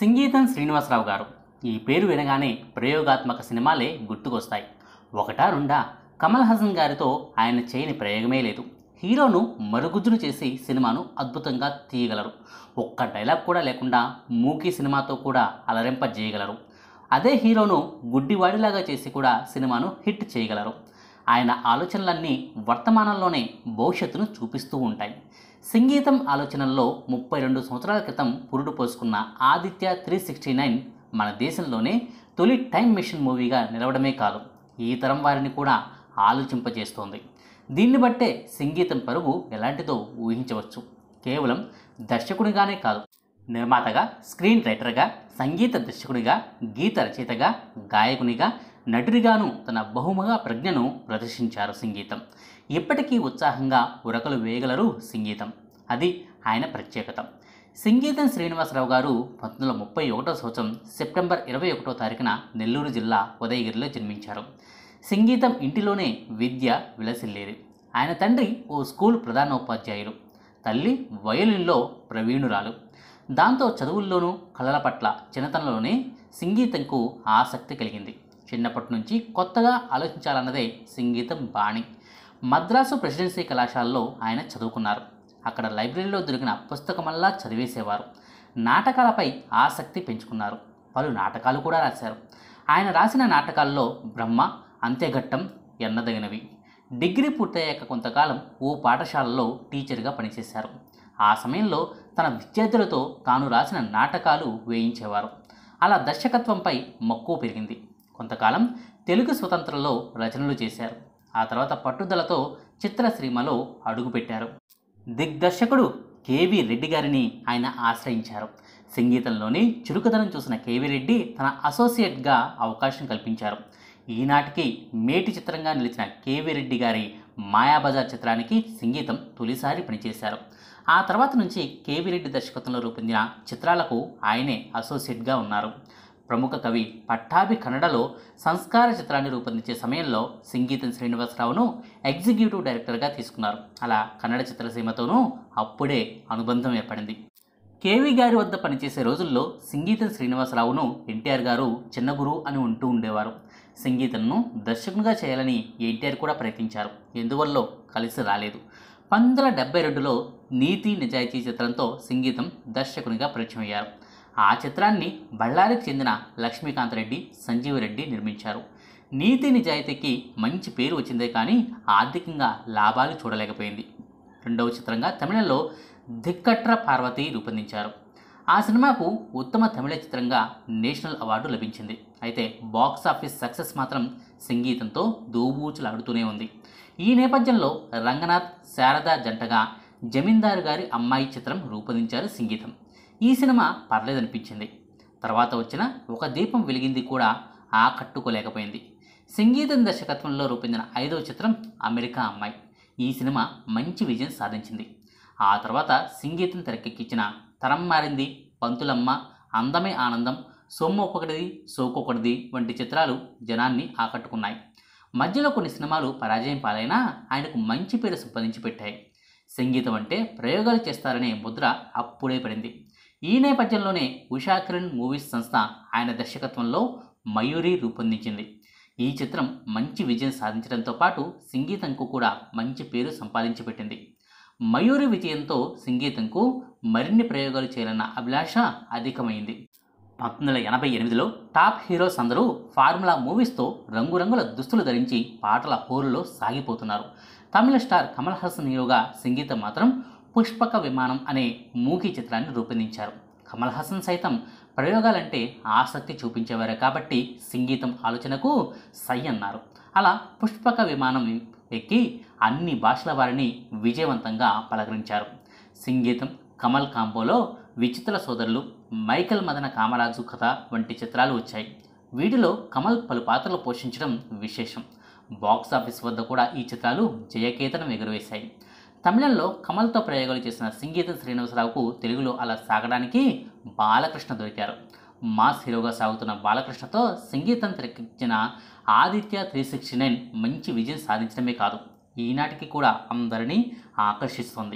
సంగీతం శ్రీనివాసరావు గారు ఈ పేరు వినగానే ప్రయోగాత్మక సినిమాలే గుర్తుకొస్తాయి ఒకటా రెండా కమల్ హాసన్ గారితో ఆయన చేయని ప్రయోగమే లేదు హీరోను మరుగుజ్జును చేసి సినిమాను అద్భుతంగా తీయగలరు ఒక్క డైలాగ్ కూడా లేకుండా మూకీ సినిమాతో కూడా అలరింపజేయగలరు అదే హీరోను గుడ్డివాడిలాగా చేసి కూడా సినిమాను హిట్ చేయగలరు ఆయన ఆలోచనలన్నీ వర్తమానంలోనే భవిష్యత్తును చూపిస్తూ ఉంటాయి సంగీతం ఆలోచనల్లో ముప్పై రెండు సంవత్సరాల క్రితం పురుడు పోసుకున్న ఆదిత్య త్రీ సిక్స్టీ నైన్ మన దేశంలోనే తొలి టైం మిషన్ మూవీగా నిలవడమే కాదు ఈ తరం వారిని కూడా ఆలోచింపజేస్తోంది దీన్ని బట్టే సంగీతం పరుగు ఎలాంటిదో ఊహించవచ్చు కేవలం దర్శకుడిగానే కాదు నిర్మాతగా స్క్రీన్ రైటర్గా సంగీత దర్శకుడిగా గీత రచయితగా గాయకునిగా నటుడిగాను తన బహుముఖ ప్రజ్ఞను ప్రదర్శించారు సంగీతం ఇప్పటికీ ఉత్సాహంగా ఉరకలు వేయగలరు సంగీతం అది ఆయన ప్రత్యేకత సంగీతం శ్రీనివాసరావు గారు పంతొమ్మిది వందల ముప్పై ఒకటో సంవత్సరం సెప్టెంబర్ ఇరవై ఒకటో తారీఖున నెల్లూరు జిల్లా ఉదయగిరిలో జన్మించారు సంగీతం ఇంటిలోనే విద్య విలసిల్లేది ఆయన తండ్రి ఓ స్కూల్ ప్రధానోపాధ్యాయులు తల్లి వయోలిన్లో ప్రవీణురాలు దాంతో చదువుల్లోనూ కళల పట్ల చిన్నతనంలోనే సంగీతంకు ఆసక్తి కలిగింది చిన్నప్పటి నుంచి కొత్తగా ఆలోచించాలన్నదే సంగీతం బాణి మద్రాసు ప్రెసిడెన్సీ కళాశాలలో ఆయన చదువుకున్నారు అక్కడ లైబ్రరీలో దొరికిన పుస్తకమల్లా చదివేసేవారు నాటకాలపై ఆసక్తి పెంచుకున్నారు పలు నాటకాలు కూడా రాశారు ఆయన రాసిన నాటకాల్లో బ్రహ్మ అంత్యఘట్టం ఎన్నదగినవి డిగ్రీ పూర్తయ్యాక కొంతకాలం ఓ పాఠశాలలో టీచర్గా పనిచేశారు ఆ సమయంలో తన విద్యార్థులతో తాను రాసిన నాటకాలు వేయించేవారు అలా దర్శకత్వంపై మక్కువ పెరిగింది కొంతకాలం తెలుగు స్వతంత్రంలో రచనలు చేశారు ఆ తర్వాత పట్టుదలతో చిత్రసీమలో అడుగుపెట్టారు దిగ్దర్శకుడు కేవి రెడ్డి గారిని ఆయన ఆశ్రయించారు సంగీతంలోని చురుకుదనం చూసిన కేవి రెడ్డి తన అసోసియేట్గా అవకాశం కల్పించారు ఈనాటికి మేటి చిత్రంగా నిలిచిన కేవి రెడ్డి గారి మాయాబజార్ చిత్రానికి సంగీతం తొలిసారి పనిచేశారు ఆ తర్వాత నుంచి కేవి రెడ్డి దర్శకత్వంలో రూపొందిన చిత్రాలకు ఆయనే అసోసియేట్గా ఉన్నారు ప్రముఖ కవి పట్టాభి కన్నడలో సంస్కార చిత్రాన్ని రూపొందించే సమయంలో సంగీతం శ్రీనివాసరావును ఎగ్జిక్యూటివ్ డైరెక్టర్గా తీసుకున్నారు అలా కన్నడ చిత్రసీమతోనూ అప్పుడే అనుబంధం ఏర్పడింది కేవి గారి వద్ద పనిచేసే రోజుల్లో సంగీతం శ్రీనివాసరావును ఎన్టీఆర్ గారు చిన్న గురువు అని ఉంటూ ఉండేవారు సంగీతంను దర్శకునిగా చేయాలని ఎన్టీఆర్ కూడా ప్రయత్నించారు ఎందువల్లో కలిసి రాలేదు పంతొమ్మిది వందల డెబ్బై రెండులో నీతి నిజాయితీ చిత్రంతో సంగీతం దర్శకునిగా పరిచయం అయ్యారు ఆ చిత్రాన్ని బళ్ళారికి చెందిన లక్ష్మీకాంత్ రెడ్డి సంజీవ్ రెడ్డి నిర్మించారు నీతి నిజాయితీకి మంచి పేరు వచ్చిందే కానీ ఆర్థికంగా లాభాలు చూడలేకపోయింది రెండవ చిత్రంగా తమిళంలో ధిక్కట్ర పార్వతి రూపొందించారు ఆ సినిమాకు ఉత్తమ తమిళ చిత్రంగా నేషనల్ అవార్డు లభించింది అయితే బాక్స్ ఆఫీస్ సక్సెస్ మాత్రం సంగీతంతో దూబూచులాడుతూనే ఉంది ఈ నేపథ్యంలో రంగనాథ్ శారద జంటగా జమీందారు గారి అమ్మాయి చిత్రం రూపొందించారు సంగీతం ఈ సినిమా పర్లేదనిపించింది తర్వాత వచ్చిన ఒక దీపం వెలిగింది కూడా ఆకట్టుకోలేకపోయింది సంగీతం దర్శకత్వంలో రూపొందిన ఐదవ చిత్రం అమెరికా అమ్మాయి ఈ సినిమా మంచి విజయం సాధించింది ఆ తర్వాత సంగీతం తెరకెక్కించిన తరం మారింది పంతులమ్మ అందమే ఆనందం సొమ్ము ఒకటిది సోకొకటిది వంటి చిత్రాలు జనాన్ని ఆకట్టుకున్నాయి మధ్యలో కొన్ని సినిమాలు పరాజయం పాలైనా ఆయనకు మంచి పేరు సంపాదించి పెట్టాయి సంగీతం అంటే ప్రయోగాలు చేస్తారనే ముద్ర అప్పుడే పడింది ఈ నేపథ్యంలోనే ఉషాకిరణ్ మూవీస్ సంస్థ ఆయన దర్శకత్వంలో మయూరి రూపొందించింది ఈ చిత్రం మంచి విజయం సాధించడంతో పాటు సంగీతంకు కూడా మంచి పేరు సంపాదించి పెట్టింది మయూరి విజయంతో సంగీతంకు మరిన్ని ప్రయోగాలు చేయాలన్న అభిలాష అధికమైంది పంతొమ్మిది వందల ఎనభై ఎనిమిదిలో టాప్ హీరోస్ అందరూ ఫార్ములా మూవీస్తో రంగురంగుల దుస్తులు ధరించి పాటల హోరులో సాగిపోతున్నారు తమిళ స్టార్ కమల్ హాసన్ హీరోగా సంగీతం మాత్రం పుష్పక విమానం అనే మూకీ చిత్రాన్ని రూపొందించారు కమల్ హాసన్ సైతం ప్రయోగాలంటే ఆసక్తి చూపించేవారే కాబట్టి సంగీతం ఆలోచనకు సై అన్నారు అలా పుష్పక విమానం ఎక్కి అన్ని భాషల వారిని విజయవంతంగా పలకరించారు సంగీతం కమల్ కాంబోలో విచిత్ర సోదరులు మైకల్ మదన కామరాజు కథ వంటి చిత్రాలు వచ్చాయి వీటిలో కమల్ పలు పాత్రలు పోషించడం విశేషం బాక్స్ ఆఫీస్ వద్ద కూడా ఈ చిత్రాలు జయకేతనం ఎగురవేశాయి తమిళంలో కమల్తో ప్రయోగాలు చేసిన సంగీతం శ్రీనివాసరావుకు తెలుగులో అలా సాగడానికి బాలకృష్ణ దొరికారు మాస్ హీరోగా సాగుతున్న బాలకృష్ణతో సంగీతం తెరకెక్కించిన ఆదిత్య త్రీ సిక్స్టీ నైన్ మంచి విజయం సాధించడమే కాదు ఈనాటికి కూడా అందరినీ ఆకర్షిస్తుంది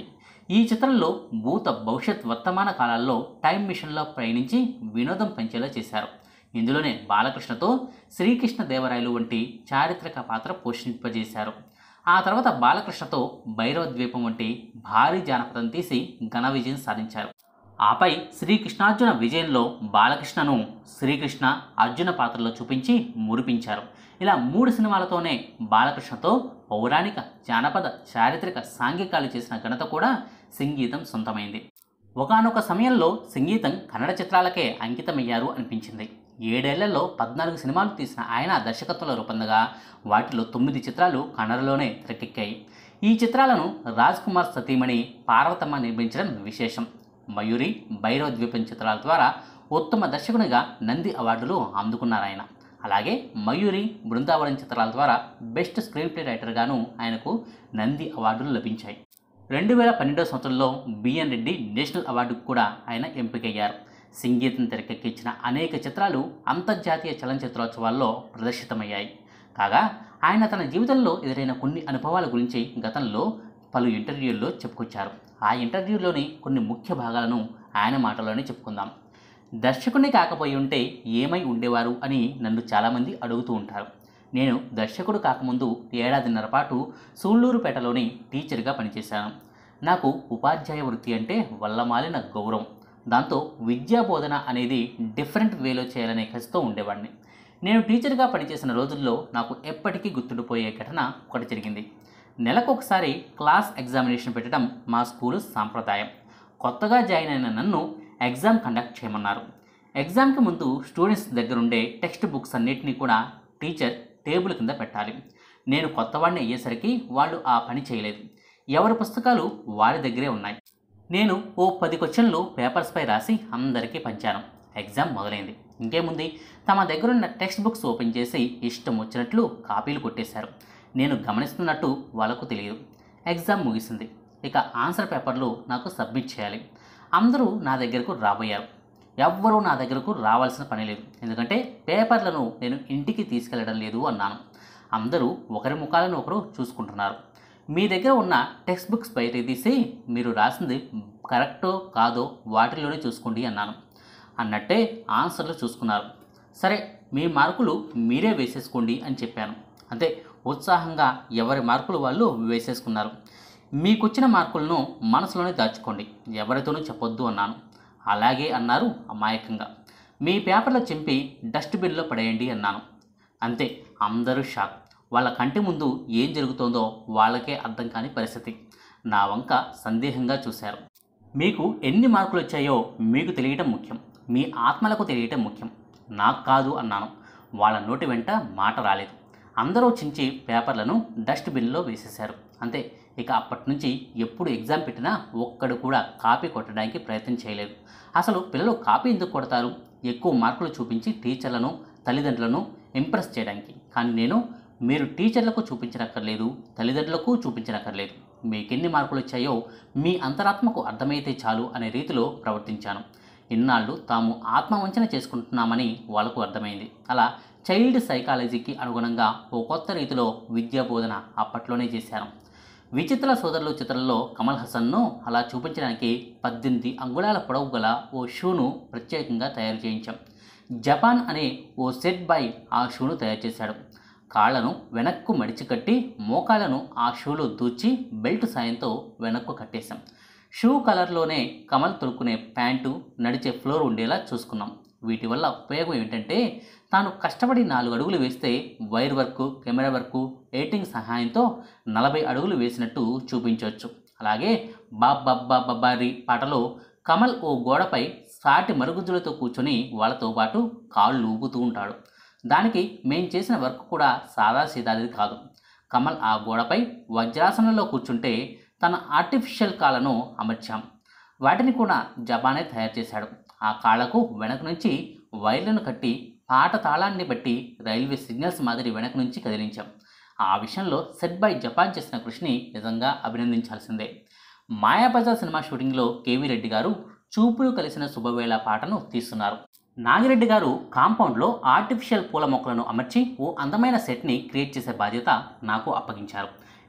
ఈ చిత్రంలో భూత భవిష్యత్ వర్తమాన కాలాల్లో టైం మిషన్లో ప్రయాణించి వినోదం పెంచేలా చేశారు ఇందులోనే బాలకృష్ణతో శ్రీకృష్ణ దేవరాయలు వంటి చారిత్రక పాత్ర పోషింపజేశారు ఆ తర్వాత బాలకృష్ణతో భైరవ ద్వీపం వంటి భారీ జానపదం తీసి ఘన విజయం సాధించారు ఆపై శ్రీకృష్ణార్జున విజయంలో బాలకృష్ణను శ్రీకృష్ణ అర్జున పాత్రలో చూపించి మురిపించారు ఇలా మూడు సినిమాలతోనే బాలకృష్ణతో పౌరాణిక జానపద చారిత్రక సాంఘికాలు చేసిన ఘనత కూడా సంగీతం సొంతమైంది ఒకానొక సమయంలో సంగీతం కన్నడ చిత్రాలకే అంకితమయ్యారు అనిపించింది ఏడేళ్లలో పద్నాలుగు సినిమాలు తీసిన ఆయన దర్శకత్వంలో రూపొందగా వాటిలో తొమ్మిది చిత్రాలు కన్నడలోనే తెరకెక్కాయి ఈ చిత్రాలను రాజ్ కుమార్ సతీమణి పార్వతమ్మ నిర్మించడం విశేషం మయూరి భైరవ ద్వీపం చిత్రాల ద్వారా ఉత్తమ దర్శకునిగా నంది అవార్డులు అందుకున్నారు ఆయన అలాగే మయూరి బృందావనం చిత్రాల ద్వారా బెస్ట్ స్క్రీన్ ప్లే రైటర్గాను ఆయనకు నంది అవార్డులు లభించాయి రెండు వేల పన్నెండో సంవత్సరంలో బిఎన్ రెడ్డి నేషనల్ అవార్డుకు కూడా ఆయన ఎంపికయ్యారు సంగీతం తెరకెక్కించిన అనేక చిత్రాలు అంతర్జాతీయ చలనచిత్రోత్సవాల్లో ప్రదర్శితమయ్యాయి కాగా ఆయన తన జీవితంలో ఎదురైన కొన్ని అనుభవాల గురించి గతంలో పలు ఇంటర్వ్యూల్లో చెప్పుకొచ్చారు ఆ ఇంటర్వ్యూలోని కొన్ని ముఖ్య భాగాలను ఆయన మాటలోనే చెప్పుకుందాం దర్శకుని కాకపోయి ఉంటే ఏమై ఉండేవారు అని నన్ను చాలామంది అడుగుతూ ఉంటారు నేను దర్శకుడు కాకముందు ఏడాదిన్నర పాటు సూళ్ళూరుపేటలోని టీచర్గా పనిచేశాను నాకు ఉపాధ్యాయ వృత్తి అంటే వల్లమాలిన గౌరవం దాంతో విద్యా బోధన అనేది డిఫరెంట్ వేలో చేయాలనే కసితో ఉండేవాడిని నేను టీచర్గా పనిచేసిన రోజుల్లో నాకు ఎప్పటికీ గుర్తుండిపోయే ఘటన ఒకటి జరిగింది నెలకు ఒకసారి క్లాస్ ఎగ్జామినేషన్ పెట్టడం మా స్కూలు సాంప్రదాయం కొత్తగా జాయిన్ అయిన నన్ను ఎగ్జామ్ కండక్ట్ చేయమన్నారు ఎగ్జామ్కి ముందు స్టూడెంట్స్ దగ్గరుండే టెక్స్ట్ బుక్స్ అన్నిటినీ కూడా టీచర్ టేబుల్ కింద పెట్టాలి నేను కొత్తవాడిని అయ్యేసరికి వాళ్ళు ఆ పని చేయలేదు ఎవరి పుస్తకాలు వారి దగ్గరే ఉన్నాయి నేను ఓ పది క్వశ్చన్లు పేపర్స్పై రాసి అందరికీ పంచాను ఎగ్జామ్ మొదలైంది ఇంకేముంది తమ దగ్గరున్న టెక్స్ట్ బుక్స్ ఓపెన్ చేసి ఇష్టం వచ్చినట్లు కాపీలు కొట్టేశారు నేను గమనిస్తున్నట్టు వాళ్ళకు తెలియదు ఎగ్జామ్ ముగిసింది ఇక ఆన్సర్ పేపర్లు నాకు సబ్మిట్ చేయాలి అందరూ నా దగ్గరకు రాబోయారు ఎవ్వరూ నా దగ్గరకు రావాల్సిన పని లేదు ఎందుకంటే పేపర్లను నేను ఇంటికి తీసుకెళ్లడం లేదు అన్నాను అందరూ ఒకరి ముఖాలను ఒకరు చూసుకుంటున్నారు మీ దగ్గర ఉన్న టెక్స్ట్ బుక్స్ బయట తీసి మీరు రాసింది కరెక్టో కాదో వాటిలోనే చూసుకోండి అన్నాను అన్నట్టే ఆన్సర్లు చూసుకున్నారు సరే మీ మార్కులు మీరే వేసేసుకోండి అని చెప్పాను అంతే ఉత్సాహంగా ఎవరి మార్కులు వాళ్ళు వేసేసుకున్నారు మీకొచ్చిన మార్కులను మనసులోనే దాచుకోండి ఎవరితోనూ చెప్పొద్దు అన్నాను అలాగే అన్నారు అమాయకంగా మీ పేపర్లు చింపి డస్ట్బిన్లో పడేయండి అన్నాను అంతే అందరూ షాక్ వాళ్ళ కంటి ముందు ఏం జరుగుతోందో వాళ్ళకే అర్థం కాని పరిస్థితి నా వంక సందేహంగా చూశారు మీకు ఎన్ని మార్కులు వచ్చాయో మీకు తెలియటం ముఖ్యం మీ ఆత్మలకు తెలియటం ముఖ్యం నాకు కాదు అన్నాను వాళ్ళ నోటి వెంట మాట రాలేదు అందరూ చించి పేపర్లను డస్ట్బిన్లో వేసేశారు అంతే ఇక అప్పటి నుంచి ఎప్పుడు ఎగ్జామ్ పెట్టినా ఒక్కడు కూడా కాపీ కొట్టడానికి ప్రయత్నం చేయలేదు అసలు పిల్లలు కాపీ ఎందుకు కొడతారు ఎక్కువ మార్కులు చూపించి టీచర్లను తల్లిదండ్రులను ఇంప్రెస్ చేయడానికి కానీ నేను మీరు టీచర్లకు చూపించనక్కర్లేదు తల్లిదండ్రులకు చూపించనక్కర్లేదు మీకెన్ని మార్కులు వచ్చాయో మీ అంతరాత్మకు అర్థమైతే చాలు అనే రీతిలో ప్రవర్తించాను ఇన్నాళ్ళు తాము ఆత్మవంచన చేసుకుంటున్నామని వాళ్ళకు అర్థమైంది అలా చైల్డ్ సైకాలజీకి అనుగుణంగా ఓ కొత్త రీతిలో విద్యా బోధన అప్పట్లోనే చేశాను విచిత్ర సోదరులు చిత్రంలో కమల్ హసన్ను అలా చూపించడానికి పద్దెనిమిది అంగుళాల పొడవు గల ఓ షూను ప్రత్యేకంగా తయారు చేయించాం జపాన్ అనే ఓ సెట్ బాయ్ ఆ షూను తయారు చేశాడు కాళ్లను వెనక్కు మడిచి కట్టి మోకాళ్లను ఆ షూలో దూచి బెల్ట్ సాయంతో వెనక్కు కట్టేశాం షూ కలర్లోనే కమల్ తొడుక్కునే ప్యాంటు నడిచే ఫ్లోర్ ఉండేలా చూసుకున్నాం వీటి వల్ల ఉపయోగం ఏంటంటే తాను కష్టపడి నాలుగు అడుగులు వేస్తే wire work camera work editing సహాయంతో నలభై అడుగులు వేసినట్టు చూపించవచ్చు అలాగే బాబ్బా బబ్బారి పాటలో కమల్ ఓ గోడపై సాటి మరుగుజ్జులతో కూర్చొని వాళ్ళతో పాటు కాళ్ళు ఊపుతూ ఉంటాడు దానికి మేం చేసిన వర్క్ కూడా సాదా సీదాది కాదు కమల్ ఆ గోడపై వజ్రాసనంలో కూర్చుంటే తన ఆర్టిఫిషియల్ కాళ్ళను అమర్చాం వాటిని కూడా జపానే తయారు చేశాడు ఆ కాళ్లకు వెనక నుంచి వైర్లను కట్టి పాట తాళాన్ని బట్టి రైల్వే సిగ్నల్స్ మాదిరి వెనక నుంచి కదిలించాం ఆ విషయంలో సెట్ బై జపాన్ చేసిన కృషిని నిజంగా అభినందించాల్సిందే మాయాబజార్ సినిమా షూటింగ్లో కేవీ రెడ్డి గారు చూపులు కలిసిన శుభవేళ పాటను తీస్తున్నారు నాగిరెడ్డి గారు కాంపౌండ్లో ఆర్టిఫిషియల్ పూల మొక్కలను అమర్చి ఓ అందమైన సెట్ని క్రియేట్ చేసే బాధ్యత నాకు అప్పగించారు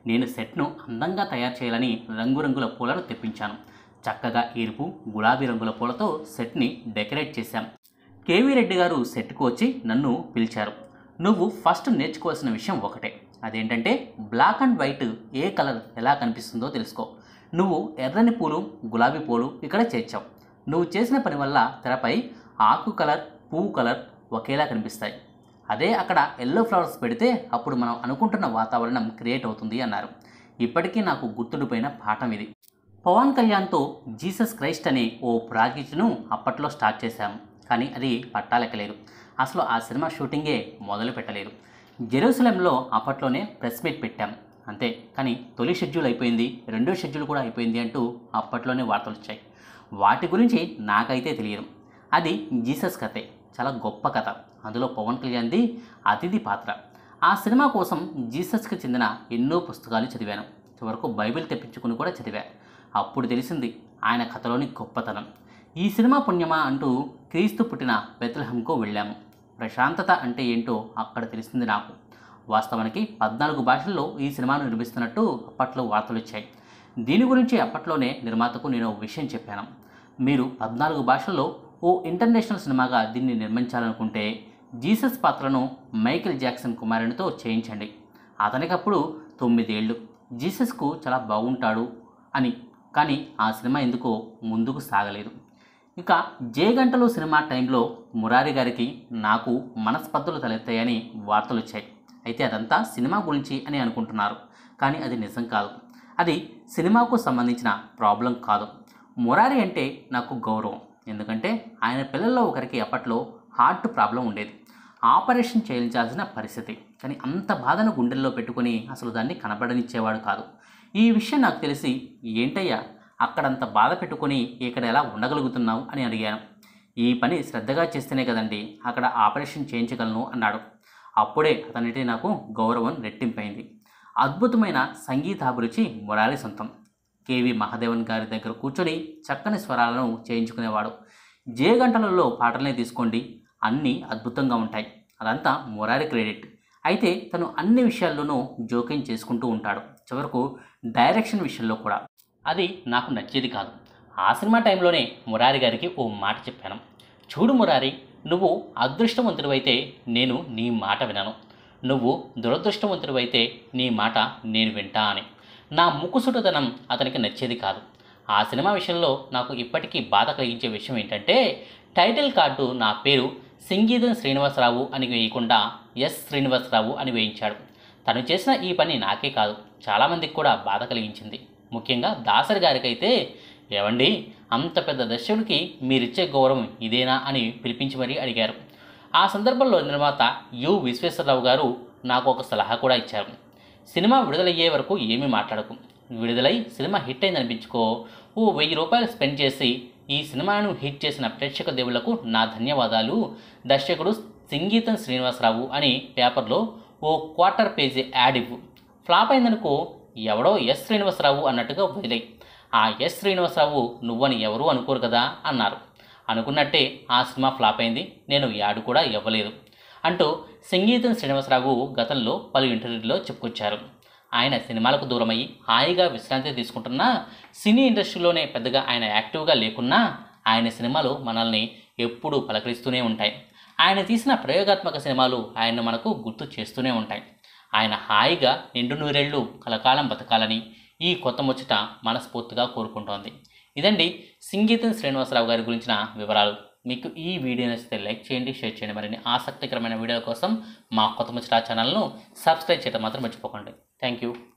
నేను సెట్ను అందంగా తయారు చేయాలని రంగురంగుల పూలను తెప్పించాను చక్కగా ఎరుపు గులాబీ రంగుల పూలతో సెట్ని డెకరేట్ చేశాం కేవీ రెడ్డి గారు సెట్కు వచ్చి నన్ను పిలిచారు నువ్వు ఫస్ట్ నేర్చుకోవాల్సిన విషయం ఒకటే అదేంటంటే బ్లాక్ అండ్ వైట్ ఏ కలర్ ఎలా కనిపిస్తుందో తెలుసుకో నువ్వు ఎర్రని పూలు గులాబీ పూలు ఇక్కడ చేర్చావు నువ్వు చేసిన పని వల్ల తెరపై ఆకు కలర్ పువ్వు కలర్ ఒకేలా కనిపిస్తాయి అదే అక్కడ ఎల్లో ఫ్లవర్స్ పెడితే అప్పుడు మనం అనుకుంటున్న వాతావరణం క్రియేట్ అవుతుంది అన్నారు ఇప్పటికీ నాకు గుర్తుండిపోయిన పాఠం ఇది పవన్ కళ్యాణ్తో జీసస్ క్రైస్ట్ అనే ఓ ప్రాజెక్టును అప్పట్లో స్టార్ట్ చేశాము కానీ అది పట్టాలెక్కలేదు అసలు ఆ సినిమా షూటింగే మొదలు పెట్టలేదు జెరూసలంలో అప్పట్లోనే ప్రెస్ మీట్ పెట్టాం అంతే కానీ తొలి షెడ్యూల్ అయిపోయింది రెండో షెడ్యూల్ కూడా అయిపోయింది అంటూ అప్పట్లోనే వార్తలు వచ్చాయి వాటి గురించి నాకైతే తెలియదు అది జీసస్ కథే చాలా గొప్ప కథ అందులో పవన్ కళ్యాణ్ది అతిథి పాత్ర ఆ సినిమా కోసం జీసస్కి చెందిన ఎన్నో పుస్తకాలు చదివాను చివరకు బైబిల్ తెప్పించుకుని కూడా చదివా అప్పుడు తెలిసింది ఆయన కథలోని గొప్పతనం ఈ సినిమా పుణ్యమా అంటూ క్రీస్తు పుట్టిన బెత్లహంకు వెళ్ళాము ప్రశాంతత అంటే ఏంటో అక్కడ తెలిసింది నాకు వాస్తవానికి పద్నాలుగు భాషల్లో ఈ సినిమాను నిర్మిస్తున్నట్టు అప్పట్లో వార్తలు వచ్చాయి దీని గురించి అప్పట్లోనే నిర్మాతకు నేను ఓ విషయం చెప్పాను మీరు పద్నాలుగు భాషల్లో ఓ ఇంటర్నేషనల్ సినిమాగా దీన్ని నిర్మించాలనుకుంటే జీసస్ పాత్రను మైకేల్ జాక్సన్ కుమారునితో చేయించండి అతనికప్పుడు తొమ్మిదేళ్ళు జీసస్కు చాలా బాగుంటాడు అని కానీ ఆ సినిమా ఎందుకో ముందుకు సాగలేదు ఇక జే గంటలు సినిమా టైంలో మురారి గారికి నాకు మనస్పర్ధలు తలెత్తాయని వార్తలు వచ్చాయి అయితే అదంతా సినిమా గురించి అని అనుకుంటున్నారు కానీ అది నిజం కాదు అది సినిమాకు సంబంధించిన ప్రాబ్లం కాదు మురారి అంటే నాకు గౌరవం ఎందుకంటే ఆయన పిల్లల్లో ఒకరికి అప్పట్లో హార్ట్ ప్రాబ్లం ఉండేది ఆపరేషన్ చేయించాల్సిన పరిస్థితి కానీ అంత బాధను గుండెల్లో పెట్టుకొని అసలు దాన్ని కనబడనిచ్చేవాడు కాదు ఈ విషయం నాకు తెలిసి ఏంటయ్యా అక్కడంత బాధ పెట్టుకొని ఇక్కడ ఎలా ఉండగలుగుతున్నావు అని అడిగాను ఈ పని శ్రద్ధగా చేస్తేనే కదండి అక్కడ ఆపరేషన్ చేయించగలను అన్నాడు అప్పుడే అతనిటి నాకు గౌరవం రెట్టింపైంది అద్భుతమైన సంగీతాభిరుచి మురారి సొంతం కేవి మహాదేవన్ గారి దగ్గర కూర్చొని చక్కని స్వరాలను చేయించుకునేవాడు జే గంటలలో పాటలనే తీసుకోండి అన్నీ అద్భుతంగా ఉంటాయి అదంతా మురారి క్రెడిట్ అయితే తను అన్ని విషయాల్లోనూ జోక్యం చేసుకుంటూ ఉంటాడు చివరకు డైరెక్షన్ విషయంలో కూడా అది నాకు నచ్చేది కాదు ఆ సినిమా టైంలోనే మురారి గారికి ఓ మాట చెప్పాను చూడు మురారి నువ్వు అదృష్టవంతుడివైతే నేను నీ మాట వినను నువ్వు దురదృష్టవంతుడివైతే నీ మాట నేను వింటా అని నా ముక్కుసుటతనం అతనికి నచ్చేది కాదు ఆ సినిమా విషయంలో నాకు ఇప్పటికీ బాధ కలిగించే విషయం ఏంటంటే టైటిల్ కార్డు నా పేరు సంగీతం శ్రీనివాసరావు అని వేయకుండా ఎస్ శ్రీనివాసరావు అని వేయించాడు తను చేసిన ఈ పని నాకే కాదు చాలామందికి కూడా బాధ కలిగించింది ముఖ్యంగా దాసరి గారికైతే ఏవండి అంత పెద్ద దర్శకుడికి మీరిచ్చే గౌరవం ఇదేనా అని పిలిపించి మరీ అడిగారు ఆ సందర్భంలో నిర్మాత యు విశ్వేశ్వరరావు గారు నాకు ఒక సలహా కూడా ఇచ్చారు సినిమా విడుదలయ్యే వరకు ఏమీ మాట్లాడకు విడుదలై సినిమా హిట్ అయింది అనిపించుకో ఓ వెయ్యి రూపాయలు స్పెండ్ చేసి ఈ సినిమాను హిట్ చేసిన ప్రేక్షక దేవుళ్లకు నా ధన్యవాదాలు దర్శకుడు సంగీతం శ్రీనివాసరావు అని పేపర్లో ఓ క్వార్టర్ పేజీ యాడ్ ఇవ్వు ఫ్లాప్ అయిందనుకో ఎవడో ఎస్ శ్రీనివాసరావు అన్నట్టుగా వదిలేయి ఆ ఎస్ శ్రీనివాసరావు నువ్వని ఎవరూ అనుకోరు కదా అన్నారు అనుకున్నట్టే ఆ సినిమా ఫ్లాప్ అయింది నేను యాడ్ కూడా ఇవ్వలేదు అంటూ సంగీతం శ్రీనివాసరావు గతంలో పలు ఇంటర్వ్యూల్లో చెప్పుకొచ్చారు ఆయన సినిమాలకు దూరమయ్యి హాయిగా విశ్రాంతి తీసుకుంటున్నా సినీ ఇండస్ట్రీలోనే పెద్దగా ఆయన యాక్టివ్గా లేకున్నా ఆయన సినిమాలు మనల్ని ఎప్పుడూ పలకరిస్తూనే ఉంటాయి ఆయన తీసిన ప్రయోగాత్మక సినిమాలు ఆయన మనకు గుర్తు చేస్తూనే ఉంటాయి ఆయన హాయిగా నిండు నూరేళ్లు కలకాలం బతకాలని ఈ కొత్త ముచ్చట మనస్ఫూర్తిగా కోరుకుంటోంది ఇదండి సంగీతం శ్రీనివాసరావు గారి గురించిన వివరాలు మీకు ఈ వీడియో నచ్చితే లైక్ చేయండి షేర్ చేయండి మరిన్ని ఆసక్తికరమైన వీడియోల కోసం మా కొత్త ముచ్చట ఛానల్ను సబ్స్క్రైబ్ చేయడం మాత్రం మర్చిపోకండి థ్యాంక్ యూ